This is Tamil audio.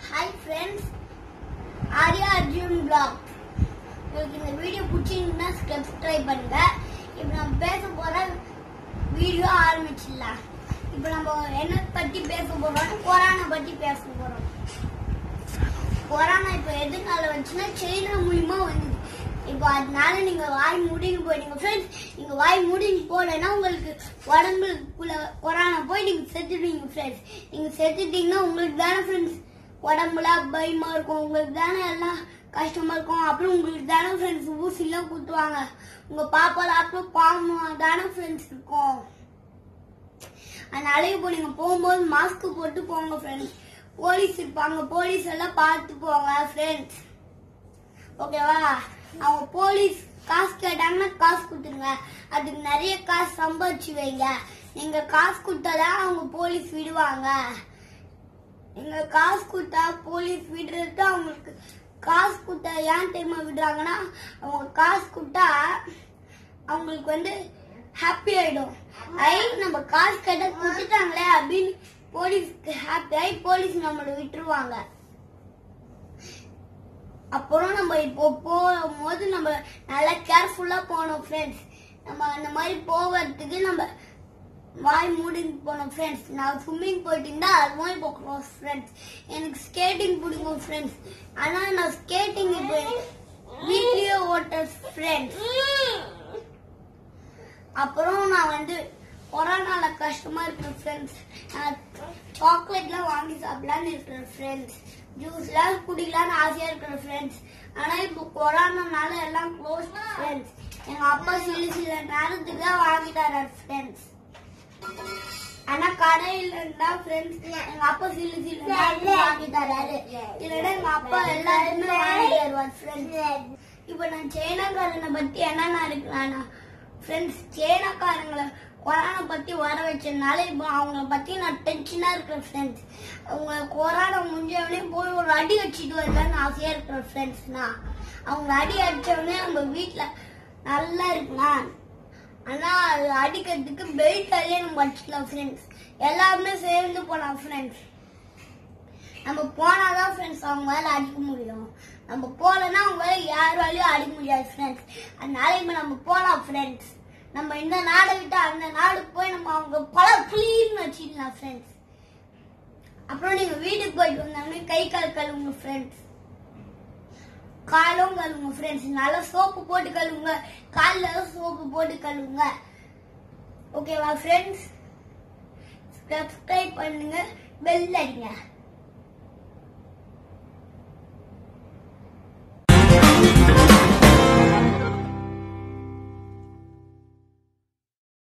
hi friends Arya Arjun blog உங்களுக்கு இந்த வீடியோ பிடிச்சிங்கன்னா சப்ஸ்கிரைப் பண்ணுங்க இப்போ நம்ம பேச போற வீடியோ ஆரம்பிச்சிடலாம் இப்போ நம்ம என்ன பத்தி பேச போறோம் கொரோனா பத்தி பேச போறோம் கொரோனா இப்போ எதுனால வந்துச்சுன்னா சைனா மூலியமா வந்தது இப்போ அதனால நீங்க வாய் மூடின்னு போயிடுங்க ஃப்ரெண்ட்ஸ் நீங்க வாய் மூடின்னு போகலைன்னா உங்களுக்கு உடம்புக்குள்ள கொரோனா போய் நீங்க செத்துடுவீங்க ஃப்ரெண்ட்ஸ் நீங்க செத்துட்டீங்கன்னா உங்களுக்கு தானே ஃப்ரெண்ட்ஸ் உடம்புல பயமா இருக்கும் உங்களுக்கு தானே எல்லாம் கஷ்டமா இருக்கும் அப்புறம் உங்களுக்கு தானே ஃப்ரெண்ட்ஸ் ஊசிலாம் குத்துவாங்க உங்க பாப்பால அப்புறம் பாவம் தானே ஃப்ரெண்ட்ஸ் இருக்கும் அதனால இப்போ நீங்க போகும்போது மாஸ்க் போட்டு போங்க ஃப்ரெண்ட்ஸ் போலீஸ் இருப்பாங்க போலீஸ் எல்லாம் பார்த்து போங்க ஃப்ரெண்ட்ஸ் ஓகேவா அவங்க போலீஸ் காசு கேட்டாங்கன்னா காசு கொடுத்துருங்க அதுக்கு நிறைய காசு சம்பாதிச்சு வைங்க நீங்க காசு கொடுத்தாதான் அவங்க போலீஸ் விடுவாங்க நீங்க காசு கொடுத்தா போலீஸ் விடுறது அவங்களுக்கு காசு கொடுத்தா ஏன் தெரியுமா விடுறாங்கன்னா அவங்க காசு கொடுத்தா அவங்களுக்கு வந்து ஹாப்பி ஆயிடும் ஐ நம்ம காசு கேட்டா கொடுத்துட்டாங்களே அப்படின்னு போலீஸ்க்கு ஹாப்பி ஆகி போலீஸ் நம்மளை விட்டுருவாங்க அப்புறம் நம்ம இப்போ போகும்போது நம்ம நல்லா கேர்ஃபுல்லா போகணும் ஃப்ரெண்ட்ஸ் நம்ம அந்த மாதிரி போவதுக்கு நம்ம வாய் மூடின்னு போனோம் ஃப்ரெண்ட்ஸ் நான் ஸ்விம்மிங் போயிட்டு இருந்தா அது மாதிரி போகிறோம் ஃப்ரெண்ட்ஸ் எனக்கு ஸ்கேட்டிங் பிடிக்கும் ஃப்ரெண்ட்ஸ் ஆனா நான் ஸ்கேட்டிங் இப்போ வீட்லயே ஓட்ட ஃப்ரெண்ட்ஸ் அப்புறம் நான் வந்து கொரோனால கஷ்டமா இருக்கிற ஃப்ரெண்ட்ஸ் சாக்லேட்லாம் வாங்கி சாப்பிடலான்னு இருக்கிற ஃப்ரெண்ட்ஸ் ஜூஸ்லாம் குடிக்கலாம்னு ஆசையா இருக்கிற ஃப்ரெண்ட்ஸ் ஆனா இப்போ கொரோனானால எல்லாம் க்ளோஸ் ஃப்ரெண்ட்ஸ் எங்க அப்பா சில சில நேரத்துக்கு தான் வாங்கி தரார் ஃப்ரெண்ட்ஸ் ஆனா கடையில இருந்தா ஃப்ரெண்ட்ஸ் எங்க அப்பா சில சில நேரத்துக்கு வாங்கி தராரு இல்லைன்னா எங்க அப்பா எல்லாருமே வாங்கி தருவார் ஃப்ரெண்ட்ஸ் இப்போ நான் சைனாக்காரனை பத்தி என்ன நினைக்கலாம்னா ஃப்ரெண்ட்ஸ் சைனாக்காரங்களை கொரோனா பத்தி வர வச்சதுனால இப்போ அவங்கள பத்தி நான் டென்ஷனா இருக்கிறேன் ஃப்ரெண்ட்ஸ் அவங்க கொரோனா முடிஞ்சவனே போய் ஒரு அடி அடிச்சிட்டு வரலான்னு ஆசையா இருக்கிற ஃப்ரெண்ட்ஸ்னா அவங்க அடி அடிச்சவனே நம்ம வீட்ல நல்லா இருக்கலாம் ஆனா அது அடிக்கிறதுக்கு பெல்ட்டாலே நம்ம அடிச்சிக்கலாம் ஃப்ரெண்ட்ஸ் எல்லாருமே சேர்ந்து போலாம் ஃப்ரெண்ட்ஸ் நம்ம போனாதான் ஃப்ரெண்ட்ஸ் அவங்க மேல அடிக்க முடியும் நம்ம போலன்னா அவங்க மேல யார் வேலையும் அடிக்க முடியாது ஃப்ரெண்ட்ஸ் அதனால இப்ப நம்ம போலாம் ஃப்ரெண்ட்ஸ் நம்ம இந்த நாடை விட்டு அந்த நாடு போய் நம்ம அவங்க பல புளின்னு வச்சிடலாம் ஃப்ரெண்ட்ஸ் அப்புறம் நீங்க வீட்டுக்கு போயிட்டு வந்தோடனே கை கால் கழுவுங்க ஃப்ரெண்ட்ஸ் காலும் கழுவுங்க ஃப்ரெண்ட்ஸ் நல்லா சோப்பு போட்டு கழுவுங்க காலில் சோப்பு போட்டு கழுவுங்க ஓகேவா ஃப்ரெண்ட்ஸ் சப்ஸ்கிரைப் பண்ணுங்க பெல் அடிங்க